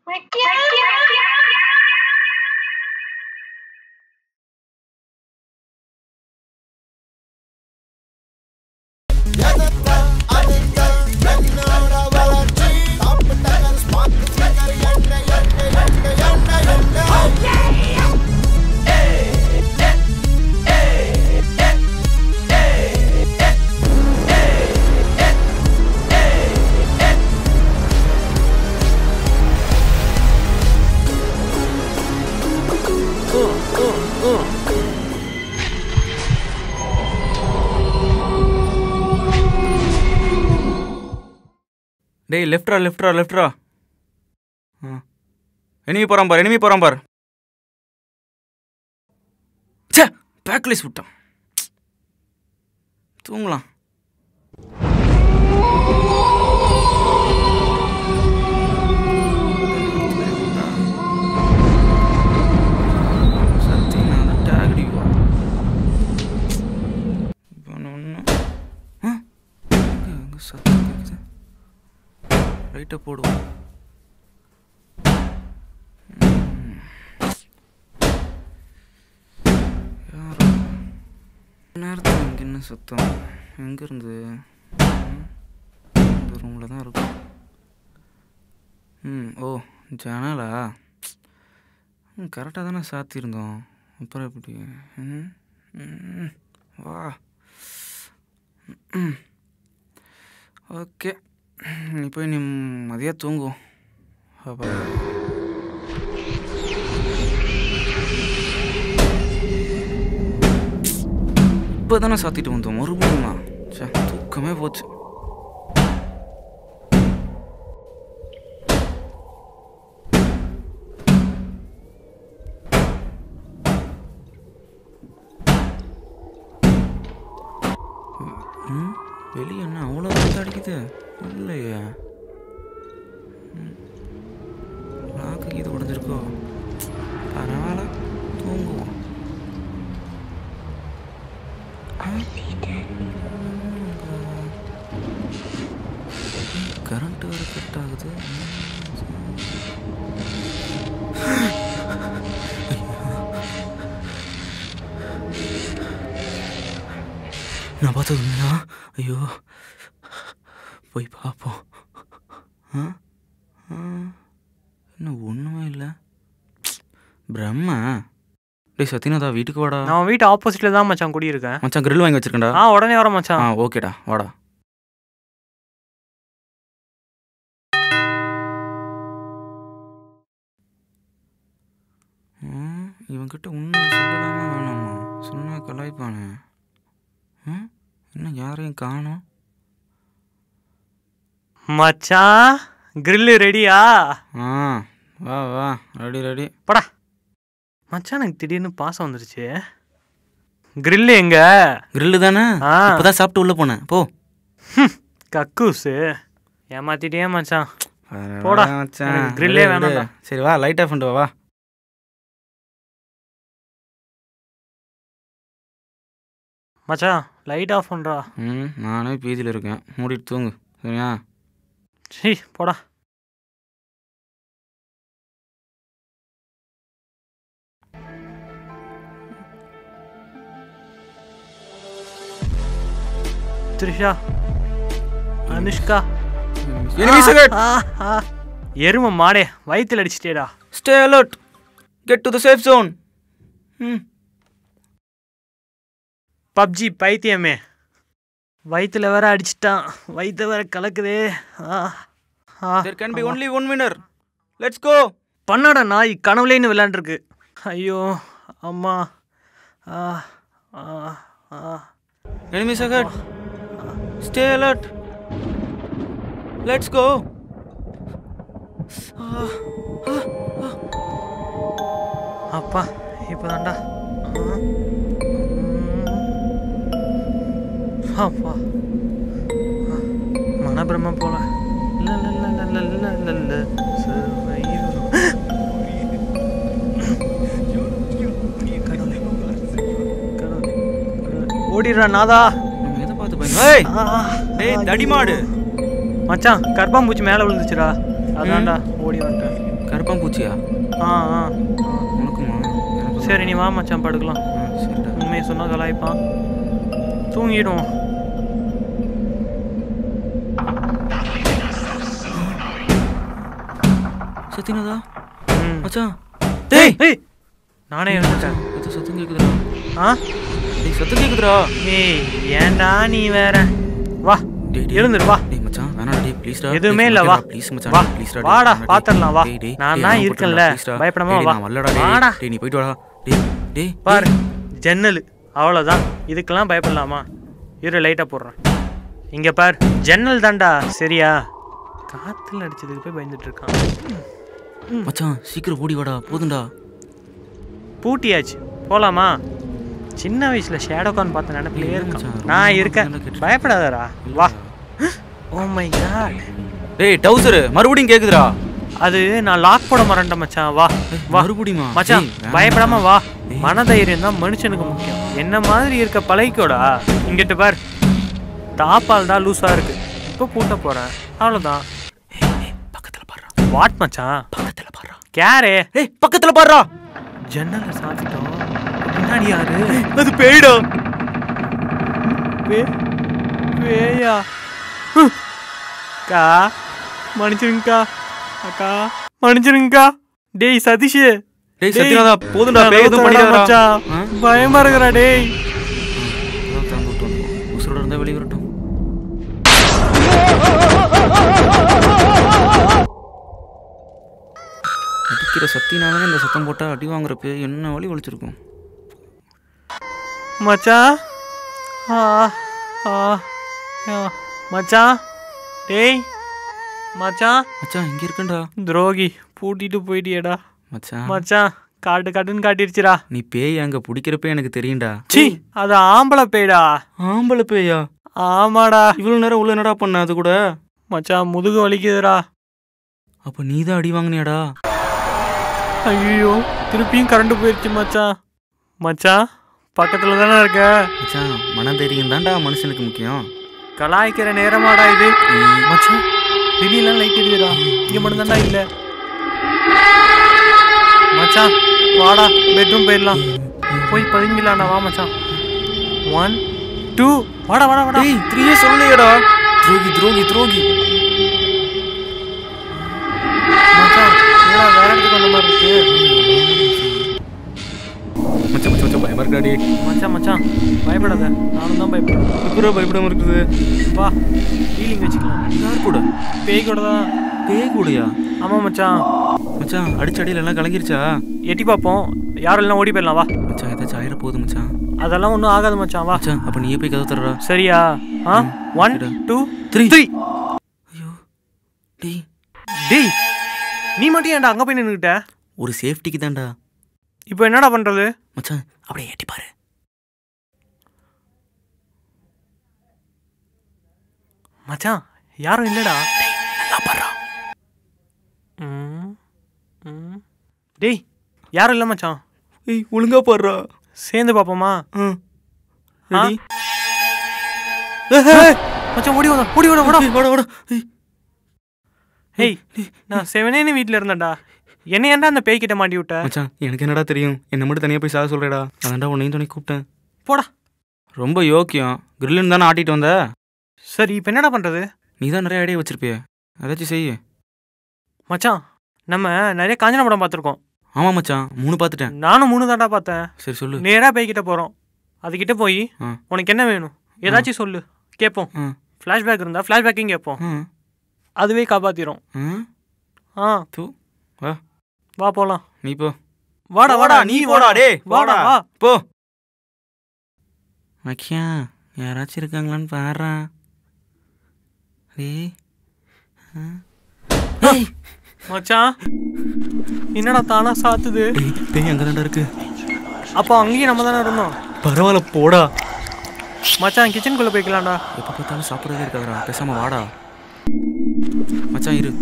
டேய் லெஃப்ட்ரா லெஃப்ட்ரா லெஃப்ட்ரா ஆ எனிமி போகிறான் பார் எனிமி போகிறான் பார் ச்சே பேக்லேஸ் விட்டான் தூங்கலாம் சத்தியம் நான் தான் tag அடிக்குவா. இப்ப நான் ஒண்ணும் ஆ? எங்க எங்க சத்தம் கேக்குது லைட்டை போடுவோம் ம். யாரோ நேரத்தில் இங்கே என்ன சத்தம் எங்கேருந்து இந்த ரூமில் தான் இருக்கும் ம் ஓ ஜனலா ம் கரெக்டாக தானே சாத்தியிருந்தோம் அப்புறம் எப்படி ம் ம், வா ம் ஓகே நீ போய் நீ மதியம் தூங்குவோம் அப்போ இப்போ தானே சாத்திட்டு வந்தோம் மறுபடியுமா சே தூக்கமே போச்சு ம் வெளியே என்ன அவ்வளோ வந்து அடிக்குது இல்லையே ம். லாக்கு இது உடஞ்சிருக்கோ பரவாயில்ல தூங்குவோம் கரண்ட் வேறு கட் ஆகுது நான் பார்த்தது உண்மையா ஐயோ போய் பார்ப்போம் ஆ ஆ, என்ன ஒன்றுமே இல்லை பிரம்ம டேய் சத்யநாதா வீட்டுக்கு வாடா நான் வீட்டு ஆப்போசிட்ல தான் மச்சான் குடியிருக்கேன் மச்சான் grill வாங்கி வச்சிருக்கேன்டா ஆ உடனே வர ஆ மச்சான் ஓகேடா வாடா ம், இவன்கிட்ட உண்மை சொல்லலாமா வேணாமா சொன்னா கலாய்ப்பானே ம், இன்னும் யாரையும் காணோம் மச்சான் கிரில்லு ரெடியா ஆ வா வா ரெடி ரெடி படா மச்சான் எனக்கு திடீர்னு பாசம் வந்துருச்சு கிரில்லு எங்க grill தானே ஆ இப்பதான் சாப்பிட்டு உள்ள போனேன் போ கக்கூசு ஏமாத்திட்டே மச்சான் பரவாயில்ல போடா. மச்சான். எனக்கு grill ஏ விடு, விடு. வேணாம்டா. சரி வா லைட் ஆஃப் பண்ணிட்டு வா, வா மச்சான் லைட் ஆஃப் பண்றா ம் நானே பீதியில் இருக்கேன் மூடிட்டு தூங்கு சரியா சீ போடா த்ரிஷா அனுஷ்கா Enemy sighted. ஆ, ஆ. எரும மாடே வயித்துல அடிச்சிட்டேடா Stay alert. Get to the safe zone. ம் பப்ஜி பைத்தியமே வயித்துல வேற அடிச்சிட்டான் வயிற்ற வேற கலக்குதே ஆ, ஆ. There can be only one winner. Let's go. பண்ணாடா நாய் கனவுலேன்னு விளையாண்டுருக்கு ஐயோ அம்மா ஆ ஆ ஆ Enemies ahead. Stay alert. Let's go. அப்பா இப்போதான்டா அப்பா மனபிரம போல இல்ல இல்ல இல்ல இல்ல இல்ல இல்ல இல்ல survival. கடவுளே. கடவுளே. கடவுளே. ஓடிடுறா நாதா நம்ம எதை பார்த்து பயந்து ஏய் ஆ, டேய் தடிமாடு மச்சான் கர்ப்பாம்பூச்சி மேலே விழுந்துச்சுடா அதான்டா ஓடி வந்துட்டேன் கருப்பான் பூச்சியா ஆ ஆ உனக்குமா எனக்கு சரி நீ வா மச்சான் படுக்கலாம் ஆ, சரிடா உண்மையை சொன்னா கலாய்ப்பான் தூங்கிடுவோம் சத்தியநாதா ம். மச்சான் டேய் ஏய் நானே இருந்துட்டேன் ஏதோ சத்தம் கேக்குதுடா ஆ டேய் சத்தம் கேக்குதுடா ஏய் ஏன்டா நீ வேற வா டேய், டேய். எழுந்துரு வா டேய் மச்சான் வேணாடா டேய் ப்ளீஸ்டா எதுவுமே இல்ல வா ப்ளீஸ் மச்சான் வா ப்ளீஸ் டா வாடா பாத்துடலாம் வா நான் தான் இருக்கேன்ல பயப்படாம வா நான் வரலடா டேய் வாடா டேய் நீ போயிட்டு வாடா டேய் டேய் பாரு ஜன்னல் அவ்வளோதான் இதுக்கெல்லாம் பயப்படலாமா இரு லைட்டாக போடுறேன் இங்கே பார் ஜன்னல் தான்டா சரியா காத்துல அடிச்சதுக்கு போய் பயந்துட்டு இருக்கான் மச்சான் சீக்கிரம் ஓடி வாடா போதும்டா பூட்டியாச்சு போலாமா சின்ன வயசுல ஷேடோகான் பார்த்த நினைப்பிலே இல்ல இருக்கான் மச்சான், ரொம்ப நான் நாள் இருக்கேன் தானே கேட்டுட்டு பயப்படாதடா வா ஓ மை காட் டேய் டவுசர் மறுபடியும் கேக்குதுடா அது நான் லாக் போட மறந்துட்டேன் மச்சான் வா வா மறுபடியுமா மச்சான் டேய், வேணாம் பயப்படாம வா டேய். மனதைரியம் தான் மனுஷனுக்கு முக்கியம் என்ன மாதிரி இருக்க பழகிக்கோடா இங்கிட்டு பார் தாப்பால் தான் லூஸா இருக்கு இப்போ பூட்ட போறேன் அவ்வளோதான் ஏய், ஏய், பக்கத்துல பாருடா வாட் மச்சான் பக்கத்துல பாருடா கேரே ஏய் பக்கத்துல பாருடா ஜன்னலை சாத்திட்டோம் பின்னாடி யாரு அது பேய்டா பே பேயா அக்கா மன்னிச்சிருங்கக்கா அக்கா மன்னிச்சிருங்கக்கா டேய் சதீஷ் டேய் சத்யநாதா போதும்டா நான் பேய் எதுவும் ரோத்தோட பண்ணிடாதடா மச்சான். ஆ? பயமா இருக்குடா டேய் அதான் திறந்து விட்டு வந்துருவோம். உசுரோட இருந்தா வெளிய வரட்டும் அடிக்கிற சத்தினாலே இந்த சத்தம் போட்டா அடி வாங்குற பேய் என்ன வழி வலிச்சிருக்கும் மச்சான் ஆ ஆ ஆ. மச்சான் டேய் மச்சான் மச்சான் இங்க இருக்கேன்டா துரோகி பூட்டிட்டு போயிட்டியேடா மச்சான் மச்சான் காட்டு காட்டுன்னு காட்டிருச்சுடா நீ பேய் அங்க பிடிக்கிறப்ப எனக்கு தெரியும்டா சி அது ஆம்பளை பேய்டா ஆம்பளை பேயா ஆமாடா இவ்வளவு நேரம் உள்ள என்னடா பண்ண அது கூட மச்சான் முதுகு வலிக்குதுடா அப்ப நீ தான் அடி வாங்கினியாடா ஐயோ திருப்பியும் கரண்ட் போயிடுச்சு மச்சான் மச்சான் பக்கத்துல தானே இருக்க மச்சான் மனதைரியம் தான்டா மனுஷனுக்கு முக்கியம் கலாய்க்கிற நேரமாடா இது மச்சான் வெளியெல்லாம் லைட் எரியுதுடா இங்க மட்டும் தான்டா இல்ல மச்சான் வாடா பெட்ரூம் போயிடலாம் போய் பதுங்கிடலாம்டா வா மச்சான் ஒன் டூ வாடா வாடா வாடா டேய் த்ரீயே சொல்லலையேடா துரோகி துரோகி துரோகி மச்சான் என்னடா வேற இடத்துக்கு வந்த மாதிரி இருக்கு மச்சான் மச்சான் மச்சான் பயமா இருக்காடி மச்சான் மச்சான் பயப்படாத நானும் தான் பயப்படுறேன் எப்படா பயப்படாம இருக்குது வா ஃபீலிங் வச்சுக்கலாம் யார் கூட பேய் கூட தான் பேய் கூடயா ஆமா மச்சான் மச்சான் அடிச்ச அடியில எல்லாம் கலங்கிருச்சா எட்டி பார்ப்போம் யாரும் இல்லைனா ஓடி போயிடலாம் வா மச்சான் ஏதாச்சும் ஆயிர போகுது மச்சான் அதெல்லாம் ஒன்றும் ஆகாது மச்சான் வா மச்சான் அப்ப நீயே போய் கதவு தர்றா சரியா ஆ ஒன் சரிடா. டூ த்ரீ த்ரீ ஐயோ டேய் டேய் நீ மட்டும் ஏன்டா அங்கே போய் நின்றுக்கிட்ட ஒரு சேஃப்டிக்கு தான்டா இப்போ என்னடா பண்ணுறது மச்சான் அப்படியே எட்டி பாரு மச்சான் யாரும் இல்லைடா நல்லா பாடுறா ம், ம். டேய் யாரும் இல்லை மச்சான் ஏய் ஒழுங்கா பாடுறா சேர்ந்து பார்ப்போமா ஆ ஆ? ரெடி ஏய், மச்சான் ஓடி வாடா ஓடி வாடா வாடா வாடா வாடா ஏய் ஏய் நான் செவனேன்னு வீட்டில் இருந்தேன்டா என்ன ஏன்டா அந்த பேய்கிட்ட மாட்டி விட்ட மச்சான் எனக்கு என்னடா தெரியும் என்ன மட்டும் தனியாக போய் சாக சொல்கிறேடா அதான்டா உன்னையும் துணை கூப்பிட்டேன் போடா ரொம்ப யோக்கியம் கிரில்லுன்னு தானே ஆட்டிட்டு வந்த சரி இப்போ என்னடா பண்ணுறது நீ தான் நிறைய ஐடியா வச்சிருப்பிய ஏதாச்சும் செய்ய மச்சான் நம்ம நிறைய காஞ்சனா படம் பார்த்துருக்கோம் ஆமாம் மச்சான் மூணு பார்த்துட்டேன் நானும் மூணு தாண்டா பார்த்தேன் சரி சொல்லு நேராக பேய்கிட்ட போகிறோம் அதுக்கிட்ட போய் ஆ. உனக்கு என்ன வேணும் ஏதாச்சும் சொல்லு கேட்போம் ஆ ஃப்ளாஷ்பேக் இருந்தால் ஃப்ளாஷ்பேக்கையும் கேட்போம் ஆ அதுவே காப்பாற்றிடும் ஆ ஆ தூ வா வா போகலாம் நீ போ வாடா வாடா நீ போடா டேய் வாடா வா போ மக்கியா யாராச்சும் இருக்காங்களான்னு பாடுறா டேய் ஆ. ஏய் மச்சான் என்னடா தானா சாத்துது டேய் பேய் அங்கே தான்டா இருக்கு அப்போ அங்கேயும் நம்ம தானே இருந்தோம் பரவாயில்ல போடா மச்சான் கிச்சனுக்குள்ளே போய்க்கலாம்டா எப்போ பார்த்தாலும் சாப்பிட்றதே இருக்காதுடா பேசாம வாடா மச்சான் இரு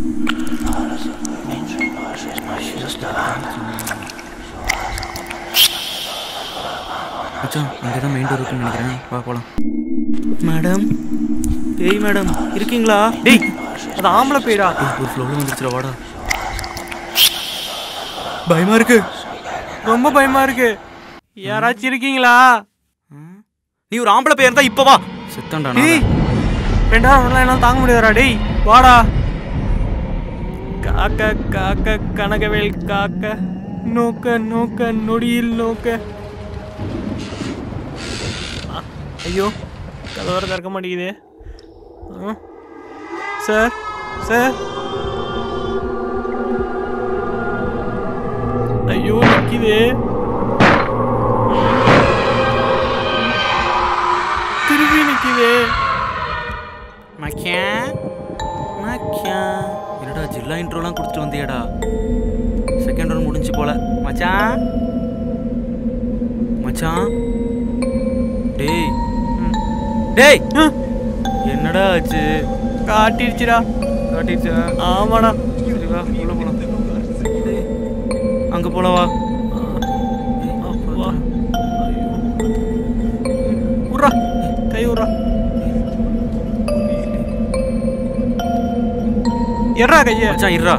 மச்சான் அங்கே தான் மெயின் டோர் இருக்குன்னு நினைக்கிறேன் வா போலாம் மேடம் ஏய் மேடம் இருக்கீங்களா டேய் அது ஆம்பளை பேடா ஏய், ஒரு ஃப்ளோவில் வந்துருச்சுடா வாடா பயமா இருக்கு ரொம்ப பயமா இருக்கு யாராச்சும் இருக்கீங்களா நீ ஒரு ஆம்பளை பையன் இருந்தா இப்ப வா செத்தான்டா டேய் ரெண்டாயிரம் வரலாம் என்னால தாங்க முடியாதா டேய் வாடா காக்க காக்க கனகவேல் காக்க நோக்க நோக்க நொடியில் நோக்க அ, ஐயோ கதவர திறக்க மாட்டேங்குது ஆ. சார் சார் ஐயோ நிக்குது திரும்பி நிக்குது மக்கியான் மக்கியான் என்னடா ஜில்லா இன்ட்ரோலாம் கொடுத்துட்டு வந்தியாடா செகண்ட் ரவுண்ட் முடிஞ்சு போல மச்சான் மச்சான் டேய் ம். டேய் ம். என்னடா ஆச்சு காட்டிடுச்சுடா காட்டிடுச்சா ஆமாடா சரி வா உள்ள போலாம் டேய், அங்க போலவா அப்பா. உர்றா கை உர்றா எட்ரா கைய மச்சான் இருடா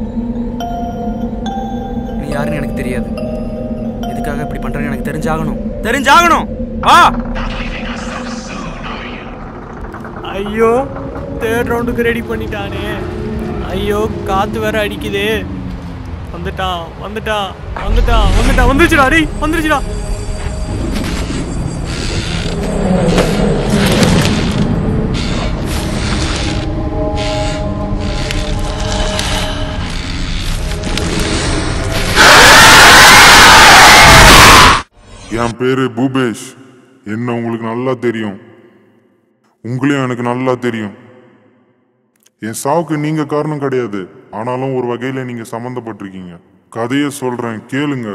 நீ யாருன்னு எனக்கு தெரியாது எதுக்காக இப்படி பண்றேன்னு எனக்கு தெரிஞ்சாகணும் தெரிஞ்சாகணும் வா ஐயோ தேர்ட் ரவுண்டுக்கு ரெடி பண்ணிட்டானே ஐயோ காத்து வேற அடிக்குது வந்துட்டான் வந்துட்டான் வந்துட்டான் வந்துட்டான் வந்துருச்சுடா டேய் வந்துருச்சுடா என் பேரு பூபேஷ் என்ன உங்களுக்கு நல்லா தெரியும் உங்களையும் எனக்கு நல்லா தெரியும் என் சாவுக்கு நீங்க காரணம் கிடையாது ஆனாலும் ஒரு வகையில நீங்க சம்மந்தப்பட்டிருக்கீங்க கதையை சொல்றேன் கேளுங்க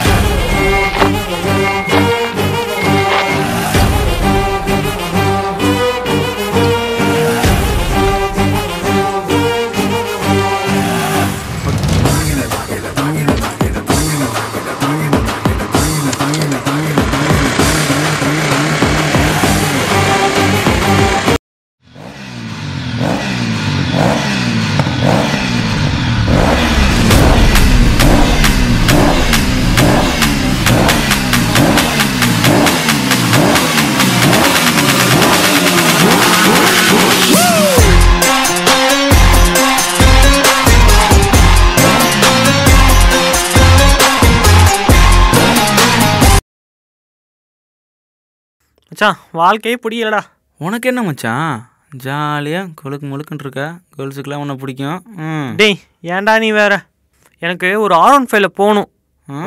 மச்சான் வாழ்க்கையே பிடிக்கலடா உனக்கு என்ன மச்சான் ஜாலியாக கொழுக்கு முழுக்குன்னு இருக்க கேர்ள்ஸுக்கெல்லாம் உன்னை பிடிக்கும் ம் டேய் ஏன்டா நீ வேற எனக்கு ஒரு ஆர் ஒன் ஃபைவ்ல போகணும் ஆ?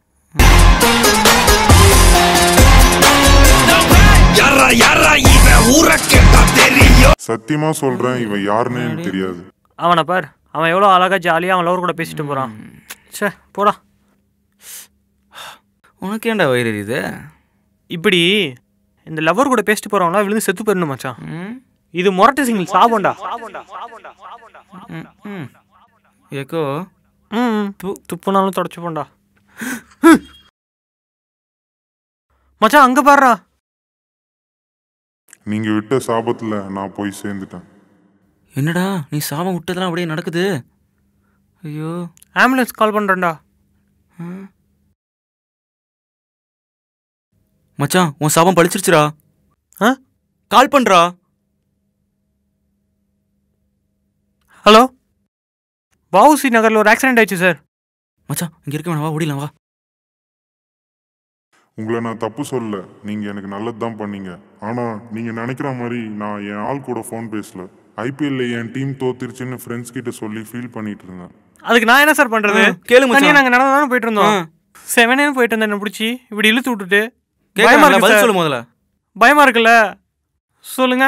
சத்தியமா சொல்றேன் இவன் யாருன்னே எனக்கு தெரியாது அவனை பார் அவன் எவ்வளோ அழகா ஜாலியாக அவன் லவர் கூட பேசிட்டு போகிறான் ச்சே போடா உனக்கு ஏன்டா வயிறு எரியுது இப்படி இந்த லவர் கூட பேசிட்டு போகிறவங்களாம் விழுந்து செத்து போயிடணும் மச்சான் ம் இது முரட்டு சிங்கிள் சாபம்டா ம், ம் ஏக்கோ ம் துப்புனாலும் தொடச்சு போண்டா மச்சான் அங்க பாருடா நீங்க விட்ட சாபத்துல நான் போய் சேர்ந்துட்டேன் என்னடா நீ சாபம் விட்டதெல்லாம் அப்படியே நடக்குது ஐயோ ஆம்புலன்ஸ் கால் பண்றேன்டா ஆ. மச்சான் உன் சாபம் பழிச்சிருச்சுடா ஆ? கால் பண்றா ஹலோ வவுசி நகர்ல ஒரு ஆக்சிடென்ட் ஆயிடுச்சு சார் மச்சான் இங்க இருக்க வேணாம் வா ஓடிலாம் வா உங்களை நான் தப்பு சொல்லல நீங்க எனக்கு நல்லது தான் பண்ணீங்க ஆனா நீங்க நினைக்கிற மாதிரி நான் என் ஆள் கூட ஃபோன் பேசல ஐபிஎல்ல என் டீம் தோத்துருச்சுன்னு ஃப்ரெண்ட்ஸ் கிட்ட சொல்லி ஃபீல் பண்ணிட்டு இருந்தேன் அதுக்கு நான் என்ன சார் பண்றது ஆ, கேளு மச்சான். தனியா நாங்க நடந்து தானே போயிட்டு இருந்தோம் ஆ. செவனே போயிட்டு இருந்தேன் என்ன பிடிச்சி இப்படி இழுத்து விட்டுட்டு பயமா கேட்கலாம் இருக்கு பதில் சார். சொல்லு முதல்ல பயமா இருக்குல்ல சொல்லுங்க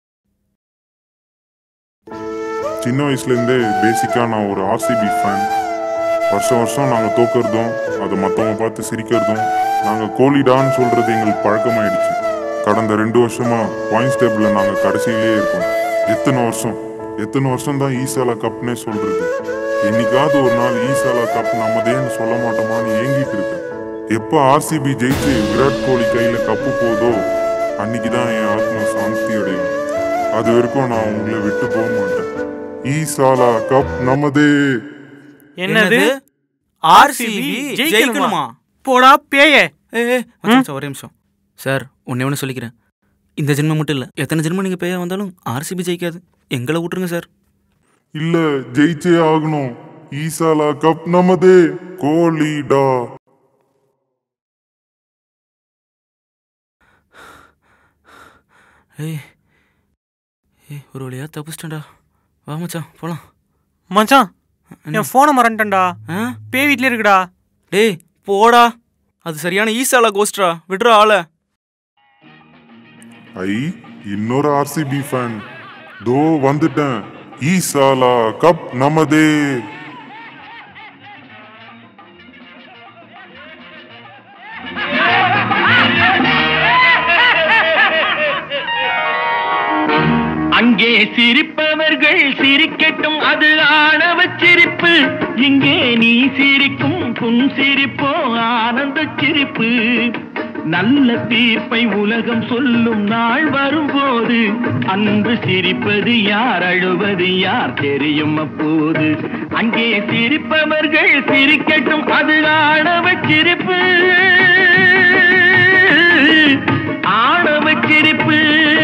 சின்ன வயசுல இருந்தே பேசிக்கா நான் ஒரு ஆர்சிபி ஃபேன் வருஷம் வருஷம் நாங்க தோக்கறதும் அதை மத்தவங்க பார்த்து சிரிக்கிறதும் நாங்க கோலிடான்னு சொல்றது எங்களுக்கு பழக்கமாயிடுச்சு கடந்த ரெண்டு வருஷமா பாயிண்ட்ஸ் டேபிள்ல நாங்க கடைசியிலே இருக்கோம் எத்தனை வருஷம் எத்தனை வருஷம் தான் ஈசாலா கப்னே சொல்றது என்னைக்காவது ஒரு நாள் ஈசாலா கப் நம்மதேன்னு சொல்ல மாட்டோமான்னு ஏங்கிட்டு இருக்கேன் எப்போ ஆர்சிபி ஜெயிச்சு விராட் கோலி கையில கப்பு போதோ அன்னைக்கு தான் என் ஆத்மா சாந்தி அடையும் அது வரைக்கும் நான் உங்களை விட்டு போக மாட்டேன் ஈசாலா கப் நமதே என்னது ஆர்சிபி ஜெயிக்கணுமா போடா பேயே ஏ ஏ, ஒரு நிமிஷம் ஒரே நிமிஷம் சார் ஒன்னே ஒன்று சொல்லிக்கிறேன் இந்த ஜென்மம் மட்டும் இல்லை எத்தனை ஜென்மம் நீங்கள் பேயா வந்தாலும் ஆர்சிபி ஜெயிக்காது எங்களை விட்டுருங்க சார் இல்ல ஜெயிச்சே ஆகணும் ஈசாலா கப் நமதே கோலிடா ஏய் ஏய் ஒரு வழியா தப்பிச்சிட்டேன்டா வா மச்சான் போலாம் மச்சான் என் ஃபோனை மறந்துட்டேன்டா ஆ பே வீட்ல இருக்குடா டேய் போடா அது சரியான ஈசாலா கோஸ்ட்ரா விடுறா ஆள ஐ இன்னொரு ஆர்சிபி ஃபேன் தோ வந்துட்டேன் ஈசாலா கப் நமதே அங்கே சிரிப்பவர்கள் சிரிக்கட்டும் அது ஆணவ சிரிப்பு இங்கே நீ சிரிக்கும் புன் சிரிப்போ ஆனந்த சிரிப்பு நல்ல தீர்ப்பை உலகம் சொல்லும் நாள் வரும்போது அன்று சிரிப்பது யார் அழுவது யார் தெரியும் அப்போது அங்கே சிரிப்பவர்கள் சிரிக்கட்டும் அது ஆணவ சிரிப்பு ஆணவ சிரிப்பு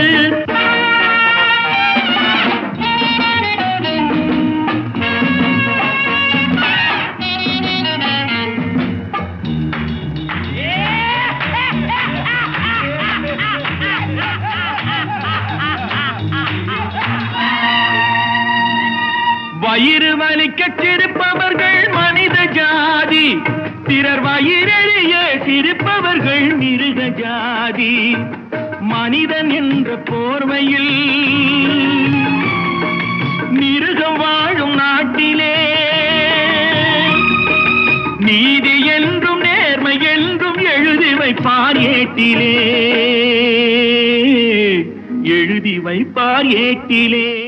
வயிறு வலிக்க சிரிப்பவர்கள் மனித ஜாதி பிறர் வயிறெறிய சிரிப்பவர்கள் மிருக ஜாதி மனிதன் என்ற போர்வையில் மிருகம் வாழும் நாட்டிலே நீதி என்றும் நேர்மை என்றும் எழுதி வைப்பார் ஏட்டிலே எழுதி வைப்பார் ஏட்டிலே